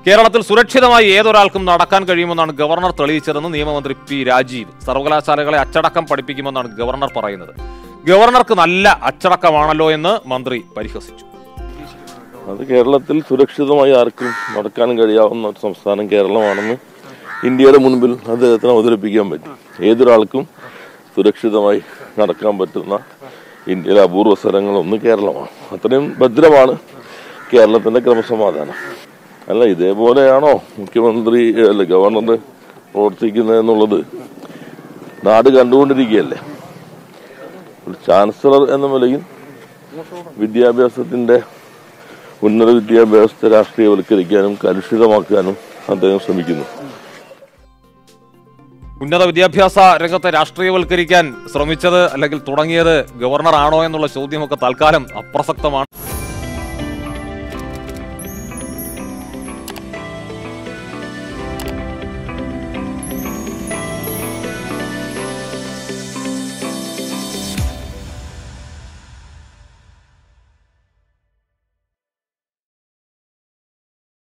കേരളത്തിൽ സുരക്ഷിതമായി ഏതൊരാൾക്കും നടക്കാൻ കഴിയുമെന്നാണ് ഗവർണർ തെളിയിച്ചതെന്ന് നിയമമന്ത്രി പി രാജീവ് സർവകലാശാലകളെ അച്ചടക്കം പഠിപ്പിക്കുമെന്നാണ് ഗവർണർ പറയുന്നത് ഗവർണർക്ക് നല്ല അച്ചടക്കമാണല്ലോ എന്ന് മന്ത്രി പരിഹസിച്ചു അത് കേരളത്തിൽ സുരക്ഷിതമായി ആർക്കും നടക്കാൻ കഴിയാവുന്ന ഒരു സംസ്ഥാനം കേരളമാണെന്ന് ഇന്ത്യയുടെ മുൻപിൽ അദ്ദേഹത്തിന് അവതരിപ്പിക്കാൻ പറ്റും ഏതൊരാൾക്കും സുരക്ഷിതമായി നടക്കാൻ പറ്റുന്ന ഇന്ത്യയിലെ അപൂർവ സ്ഥലങ്ങളൊന്ന് കേരളമാണ് അത്രയും ഭദ്രമാണ് കേരളത്തിന്റെ ക്രമസമാധാനം അല്ല ഇതേപോലെയാണോ മുഖ്യമന്ത്രി അല്ല ഗവർണർ പ്രവർത്തിക്കുന്നത് എന്നുള്ളത് നാട് കണ്ടുകൊണ്ടിരിക്കുകയല്ലേ ഒരു ചാൻസലർ എന്ന നിലയിൽ വിദ്യാഭ്യാസത്തിന്റെ ഉന്നത വിദ്യാഭ്യാസത്തെ രാഷ്ട്രീയവൽക്കരിക്കാനും കലുഷിതമാക്കാനും അദ്ദേഹം ശ്രമിക്കുന്നു ഉന്നത വിദ്യാഭ്യാസ രംഗത്തെ രാഷ്ട്രീയവൽക്കരിക്കാൻ ശ്രമിച്ചത് അല്ലെങ്കിൽ തുടങ്ങിയത് ഗവർണർ ആണോ എന്നുള്ള ചോദ്യമൊക്കെ തൽക്കാലം അപ്രസക്തമാണ്